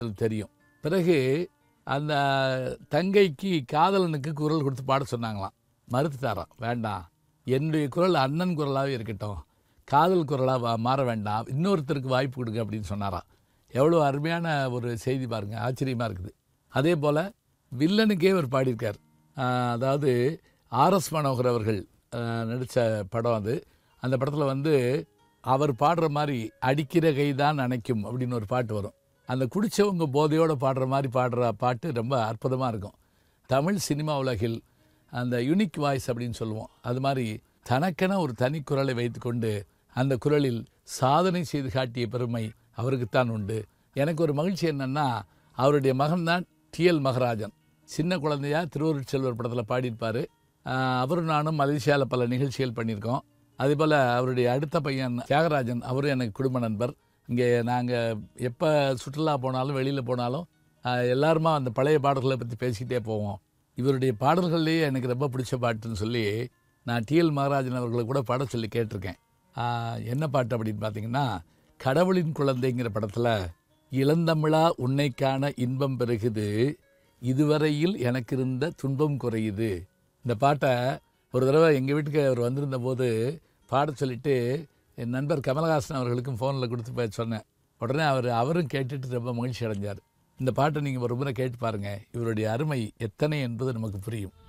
தெரியும் பிறகு அந்த தங்கைக்கு காதலனுக்கு குரல் கொடுத்து பாட சொன்னாங்களாம் மறுத்துட்டாராம் வேண்டாம் என்னுடைய குரல் அண்ணன் குரலாகவே இருக்கட்டும் காதல் குரலாக மாற வேண்டாம் இன்னொருத்தருக்கு வாய்ப்பு கொடுங்க அப்படின்னு சொன்னாராம் எவ்வளோ அருமையான ஒரு செய்தி பாருங்க ஆச்சரியமாக இருக்குது அதே போல் வில்லனுக்கே அவர் பாடியிருக்கார் ஆஹ் அதாவது ஆர்எஸ் மனோகர் அவர்கள் நடித்த படம் அது அந்த படத்தில் வந்து அவர் பாடுற மாதிரி அடிக்கிற கை தான் அணைக்கும் அப்படின்னு ஒரு பாட்டு வரும் அந்த குடிச்சவங்க போதையோடு பாடுற மாதிரி பாடுற பாட்டு ரொம்ப அற்புதமாக இருக்கும் தமிழ் சினிமா உலகில் அந்த யூனிக் வாய்ஸ் அப்படின்னு சொல்லுவோம் அது மாதிரி தனக்கென ஒரு தனி குரலை வைத்துக்கொண்டு அந்த குரலில் சாதனை செய்து காட்டிய பெருமை அவருக்குத்தான் உண்டு எனக்கு ஒரு மகிழ்ச்சி என்னன்னா அவருடைய மகன் தான் டிஎல் மகராஜன் சின்ன குழந்தையா திருவருட் செல்வர் படத்தில் பாடியிருப்பார் அவரும் நானும் மலேசியாவில் பல நிகழ்ச்சிகள் பண்ணியிருக்கோம் அதே போல் அவருடைய அடுத்த பையன் தியாகராஜன் அவரும் எனக்கு குடும்ப நண்பர் இங்கே நாங்கள் எப்போ சுற்றுலா போனாலும் வெளியில் போனாலும் ஆஹ், எல்லாருமா அந்த பழைய பாடல்களை பற்றி பேசிக்கிட்டே போவோம் இவருடைய பாடல்கள்லேயே எனக்கு ரொம்ப பிடிச்ச பாட்டுன்னு சொல்லி நான் டிஎல் மகராஜன் அவர்களை கூட பாட சொல்லி கேட்டிருக்கேன் ஆஹ், என்ன பாட்டு அப்படின்னு பார்த்தீங்கன்னா கடவுளின் குழந்தைங்கிற படத்தில் இளந்தமிழா உன்னை காண இன்பம் பெருகுது இதுவரையில் எனக்கு இருந்த துன்பம் குறையுது இந்த பாட்டை ஒரு தடவை எங்கள் வீட்டுக்கு அவர் வந்திருந்த போது பாட சொல்லிட்டு என் நண்பர் கமலஹாசன் அவர்களுக்கும் ஃபோனில் கொடுத்து போய் சொன்னேன் உடனே அவர் அவரும் கேட்டுட்டு ரொம்ப மகிழ்ச்சி அடைஞ்சார் இந்த பாட்டை நீங்கள் ஒரு முறை கேட்டு பாருங்கள் இவருடைய அருமை எத்தனை என்பது நமக்கு புரியும்